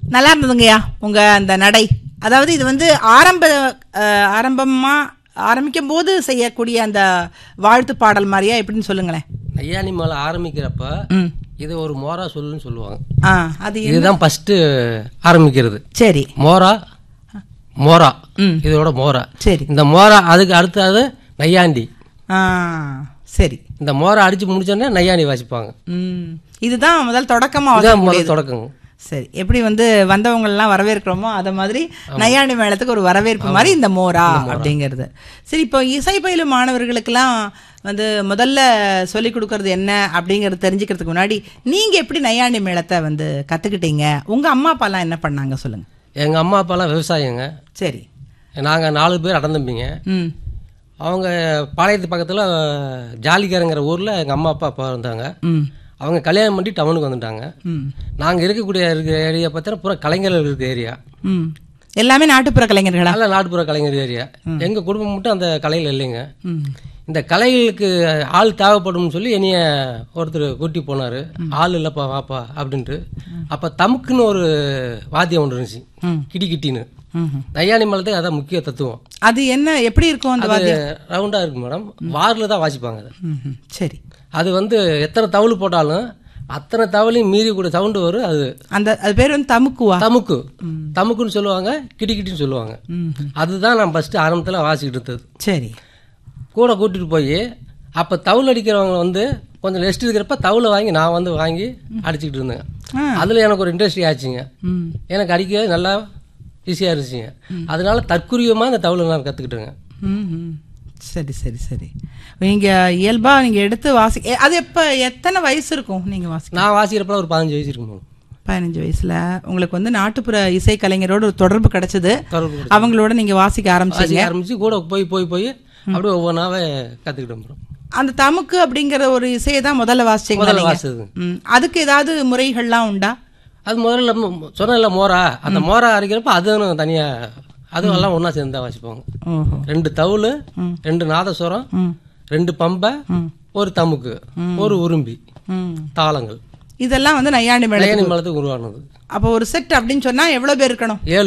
நல்லா இருந்ததுங்கய்யா உங்க அந்த நடை அதாவது இது வந்து ஆரம்ப அஹ், ஆரம்பமா ஆரம்பிக்கும் போது செய்யக்கூடிய அந்த வாழ்த்து பாடல் மாதிரியா எப்படின்னு சொல்லுங்களேன் நையாணி மலை ஆரம்பிக்கிறப்ப ம் இது ஒரு மோரா சொல்லுன்னு சொல்லுவாங்க ஆ அது என்ன- இதுதான் ஃபர்ஸ்ட் ஆரம்பிக்கிறது சரி மோரா மோரா ம் இதோட மோரா சரி இந்த மோரா அதுக்கு அடுத்தது நையாண்டி ஆ சரி இந்த மோரா அடிச்சு முடிச்சோடனே நையாண்டி வாசிப்பாங்க ம் இதுதான் முதல் தொடக்கமா இதுதான் வாசிக்க முதல் தொடக்கங்க சரி எப்படி வந்து வந்தவங்க எல்லாம் வரவேற்கிறோமோ அத மாதிரி நையாண்டி மேளத்துக்கு ஒரு வரவேற்பு மாதிரி இந்த மோரா அப்படிங்கிறது சரி இப்போ இசை பயிலும் மாணவர்களுக்கெல்லாம் வந்து முதல்ல சொல்லி கொடுக்கறது என்ன அப்படிங்கறது தெரிஞ்சுக்கிறதுக்கு முன்னாடி நீங்க எப்படி நையாண்டி மேளத்தை வந்து கத்துக்கிட்டீங்க உங்க அம்மா அப்பாலாம் என்ன பண்ணாங்க சொல்லுங்க எங்க அம்மா அப்பாலாம் விவசாயிங்க சரி நாங்க நாலு பேர் அடந்தம்பிங்க ம் அவங்க பாளையத்து பக்கத்துல ஜாலிக்காரங்கிற ஊர்ல எங்க அம்மா அப்பா அப்பா இருந்தாங்க ம் அவங்க கல்யாணம் பண்ணி டவுனுக்கு வந்துட்டாங்க ம் நாங்க இருக்கக்கூடிய இருக்கிற ஏரியா பார்த்தீங்கன்னா பூரா கலைஞர்கள் இருக்க ஏரியா ம் எல்லாமே நாட்டுப்புற கலைஞர்களா நல்ல நாட்டுப்புற கலைஞர் ஏரியா எங்க குடும்பம் மட்டும் அந்த கலையில் இல்லைங்க ம் இந்த கலைகளுக்கு ஆள் தேவைப்படும்னு சொல்லி என்னைய ஒருத்தர் கூட்டி போனாரு ஆள் இல்லப்பா வாப்பா அப்படின்ட்டு அப்ப தமுக்குன்னு ஒரு வாத்தியம் ஒன்று இருந்துச்சு ம். கிடி கிட்டின்னு ம் நையாணி மலத்துக்கு அதான் முக்கிய தத்துவம் அது என்ன எப்படி இருக்கும் அந்த அது ரவுண்டா இருக்கு மேடம் வாரில் தான் வாசிப்பாங்க அது ம் ம். சரி அது வந்து எத்தனை தவுள் போட்டாலும் அத்தனை தவளையும் மீறி கூட சவுண்டு வரும் அது அந்த அது பேர் வந்து தமுக்குவா தமுக்கு தமுக்குன்னு சொல்லுவாங்க கிடி கிட்டின்னு சொல்லுவாங்க ம் அதுதான் நான் ஃபர்ஸ்ட் ஆரம்பத்தில் வாசிக்கிட்டு இருந்தது சரி கூட கூட்டிட்டு போய் அப்போ தவுள் அடிக்கிறவங்க வந்து கொஞ்சம் ரெஸ்ட் இருக்கிறப்ப தவுளை வாங்கி நான் வந்து வாங்கி அடிச்சுக்கிட்டு இருந்தேன் ஆ. அதில் எனக்கு ஒரு இன்ட்ரெஸ்ட் ஆச்சுங்க ம் எனக்கு அடிக்க நல்லா ஈஸியாக இருந்துச்சுங்க அதனால தற்குரியமாக அந்த தவுளை நான் கற்றுக்கிட்டேங்க ம், ம். சரி சரி சரி நீங்க இயல்பா நீங்க எடுத்து வாசி எ- அது எப்ப எத்தனை வயசு இருக்கும் நீங்க வாசி நான் வாசிக்கிறப்ப ஒரு பதினஞ்சு வயசு இருக்கும் பதினஞ்சு வயசுல உங்களுக்கு வந்து நாட்டுப்புற இசை கலைஞரோட ஒரு தொடர்பு கிடைச்சது தொடர்பு அவங்களோட நீங்க வாசிக்க ஆரம்பிச்சீங்க வாசிக்க ஆரம்பிச்சு கூட போய் போய் போய் அப்படியே ஒவ்வொன்றாவே கற்றுக்கிட்டேன் bro. அந்த தமுக்கு அப்படிங்கிற ஒரு இசையை தான் முதல்ல வாசிச்சீங்க முதல்ல வாசிச்சது ம். அதுக்கு ஏதாவது முறைகள்லாம் உண்டா அது முதல்ல சொன்னல மோரா அந்த மோரா அரைக்கிறப்ப அதுவும் தனியாக அதுவும் எல்லாம் ஒன்றா சேர்ந்து தான் வாசிப்பாங்க ஓஹோ ரெண்டு தவுள் ரெண்டு நாதஸ்வரம் ம் ரெண்டு பம்பை ஒரு தமுக்கு ஒரு உரும்பி ம் தாளங்கள் இதெல்லாம் வந்து நையாண்டி மேளம் நயனி மலத்துக்கு உருவானது அப்போ ஒரு செட் அப்படின்னு சொன்னா எவ்வளவு பேர் இருக்கணும் ஏழு